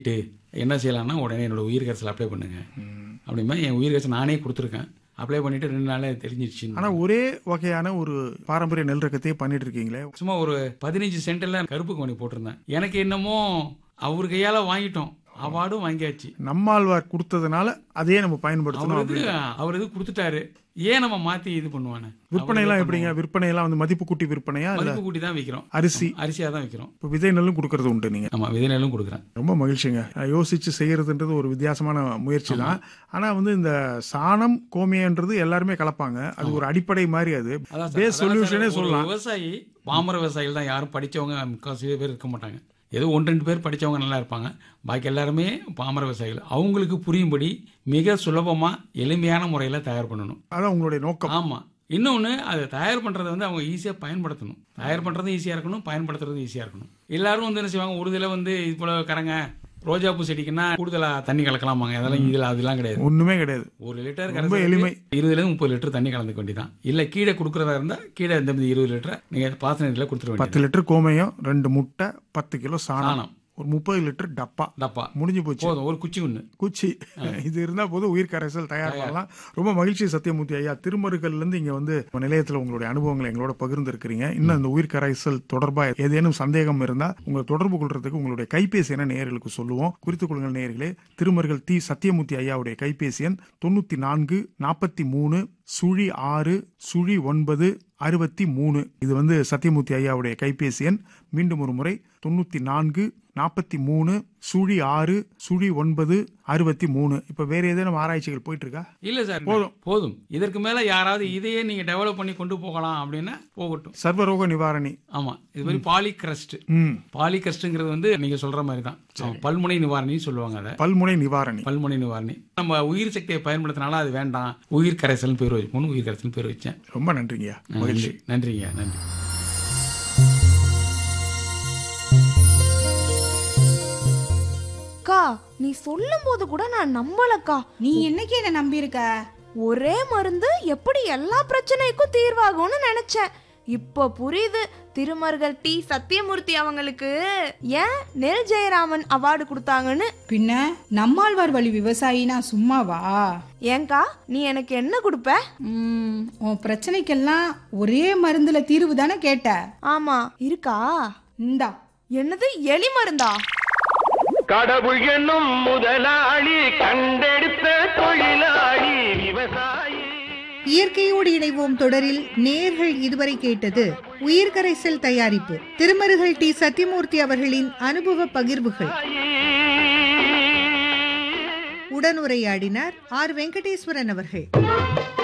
ட்டு, என்ன செய்யலாம்னா உடனே என்னோட உயிர் கரைசல் அப்ளை பண்ணுங்க அப்படிமா என் உயிர் கரைசல் நானே கொடுத்துருக்கேன் அப்ளை பண்ணிட்டு ரெண்டு நாளே தெரிஞ்சிருச்சு ஆனா ஒரே வகையான ஒரு பாரம்பரிய நெல் ரகத்தையே பண்ணிட்டு இருக்கீங்களே சும்மா ஒரு பதினஞ்சு சென்டில் கருப்பு கோணி போட்டிருந்தேன் எனக்கு என்னமோ அவர் கையால வாங்கிட்டோம் அவார்டும் வாங்கியாச்சு நம்மாழ்வார் கொடுத்ததுனால அதையே நம்ம பயன்படுத்தணும் அவருக்கு அவர் இது கொடுத்துட்டாரு ஏன் நம்ம மாத்தி இது பண்ணுவானே விற்பனை எல்லாம் எப்படிங்க விற்பனை எல்லாம் வந்து மதிப்பு கூட்டி விற்பனையா இல்ல மதிப்பு கூட்டி தான் விற்கிறோம் அரிசி அரிசியா தான் விற்கிறோம் இப்போ விதை நெல்லும் கொடுக்கறது உண்டு நீங்க ஆமா விதை நெல்லும் கொடுக்குறேன் ரொம்ப மகிழ்ச்சிங்க யோசிச்சு செய்யறதுன்றது ஒரு வித்தியாசமான முயற்சி தான் ஆனா வந்து இந்த சாணம் கோமியன்றது எல்லாருமே கலப்பாங்க அது ஒரு அடிப்படை மாதிரி அது அதான் சார், பேஸ் அதான் சொல்யூஷனே சார், ஒரு சொல்லலாம் விவசாயி பாமர விவசாயிகள் தான் யாரும் படிச்சவங்க முக்கால்வாசி பேர் இருக்க மாட்டாங்க ஏதோ ஒன்று ரெண்டு பேர் படிச்சவங்க நல்லா இருப்பாங்க பாக்கி எல்லாருமே பாமர விவசாயிகள் அவங்களுக்கு புரியும்படி மிக சுலபமா எளிமையான முறையில தயார் பண்ணணும் அதான் உங்களுடைய நோக்கம் ஆமா இன்னொன்று அதை தயார் பண்ணுறதை வந்து அவங்க ஈஸியாக பயன்படுத்தணும் தயார் பண்ணுறதும் ஈஸியாக இருக்கணும் பயன்படுத்துறதும் ஈஸியாக இருக்கணும் எல்லாரும் வந்து என்ன செய்வாங்க ஒரு இதில் வந்து இது போல கரங்க ரோஜாப்பூ செடிக்குன்னா கூடுதலாக தண்ணி கலக்கலாமாங்க அதெல்லாம் இதில் அதெல்லாம் கிடையாது ஒண்ணுமே கிடையாது ஒரு லிட்டர் ரொம்ப கரைசலுக்கு எளிமை. இருபதுலேருந்து முப்பது லிட்டர் தண்ணி கலந்துக்க வேண்டியதான் இல்லை கீழே கொடுக்குறதா இருந்தால் கீழே இந்த மாதிரி இருபது லிட்டர் நீங்கள் பாசன நீரில் கொடுத்துட வேண்டியது பத்து லிட்டர் கோமயம் ரெண்டு முட்டை பத்து கிலோ சாணம் சாணம். ஒரு முப்பது லிட்டர் டப்பா டப்பா முடிஞ்சு போச்சு போதும் ஒரு குச்சி ஒன்று குச்சி இது இருந்தா போதும் உயிர் கரைசல் தயார் பண்ணலாம் ரொம்ப மகிழ்ச்சி சத்தியமூர்த்தி ஐயா திருமருகல்ல இருந்து இங்க வந்து நம்ம நிலையத்துல உங்களுடைய அனுபவங்களை எங்களோட பகிர்ந்து இருக்கிறீங்க இன்னும் இந்த உயிர் கரைசல் தொடர்பா ஏதேனும் சந்தேகம் இருந்தா உங்களை தொடர்பு கொள்றதுக்கு உங்களுடைய கைபேசி என நேயர்களுக்கு சொல்லுவோம் குறித்துக் கொள்ளுங்கள் நேயர்களே திருமருகல் தி சத்தியமூர்த்தி ஐயாவுடைய கைபேசி எண் தொண்ணூத்தி நான்கு நாற்பத்தி மூணு சுழி ஆறு சுழி ஒன்பது அறுபத்தி மூணு இது வந்து சத்தியமூர்த்தி ஐயாவுடைய கைபேசி எண் மீண்டும் ஒரு முறை தொண்ணூத்தி நான்கு நாற்பத்தி மூணு சுழி ஆறு சுழி ஒன்பது அறுபத்தி மூணு இப்ப வேற ஏதேனும் ஆராய்ச்சிகள் போயிட்டு இருக்கா இல்லை சார் போதும். போதும் இதற்கு மேலே யாராவது இதையே நீங்கள் டெவலப் பண்ணி கொண்டு போகலாம் அப்படின்னா போகட்டும் சர்வரோக நிவாரணி ஆமா இது மாதிரி பாலிகிரஸ்ட் ம் பாலிகஸ்ட்ங்கிறது வந்து நீங்க சொல்ற மாதிரி தான் ஆமா, பல்முனை நிவாரணின்னு சொல்லுவாங்க அதை பல்முனை நிவாரணி பல்முனை நிவாரணி நம்ம உயிர் சக்தியை பயன்படுத்தினால அது வேண்டாம் உயிர் கரைசல் பேர் வச்சு உயிர் கரைசல் பேர் வச்சேன் ரொம்ப நன்றிங்கய்யா மகிழ்ச்சி நன்றி நன்றிங்க நன்றி அக்கா நீ சொல்லும் போது கூட நான் நம்பலக்கா நீ என்னைக்கு என்ன நம்பியிருக்க ஒரே மருந்து எப்படி எல்லா பிரச்சனைக்கும் தீர்வாகும்னு நினைச்சேன் இப்போ புரியுது திருமர்கள் டி சத்தியமூர்த்தி அவங்களுக்கு ஏன் நெல் ஜெயராமன் அவார்டு கொடுத்தாங்கன்னு பின்ன நம்மாழ்வார் வழி விவசாயினா சும்மாவா ஏங்கா நீ எனக்கு என்ன கொடுப்ப ம், உன் பிரச்சனைக்கெல்லாம் ஒரே மருந்துல தீர்வு தானே கேட்ட ஆமா இருக்கா இந்தா என்னது எலி மருந்தா கடவுள் என்னும் முதலாளி கண்டெடுத்த தொழிலாளி விவசாயி இயற்கையோடு இணைவோம் தொடரில் நேர்கள் இதுவரை கேட்டது உயிர்கரைசல் தயாரிப்பு திருமருகல் டி சத்தியமூர்த்தி அவர்களின் அனுபவ பகிர்வுகள் உடனுரையாடினார் ஆர் வெங்கடேஸ்வரன் அவர்கள்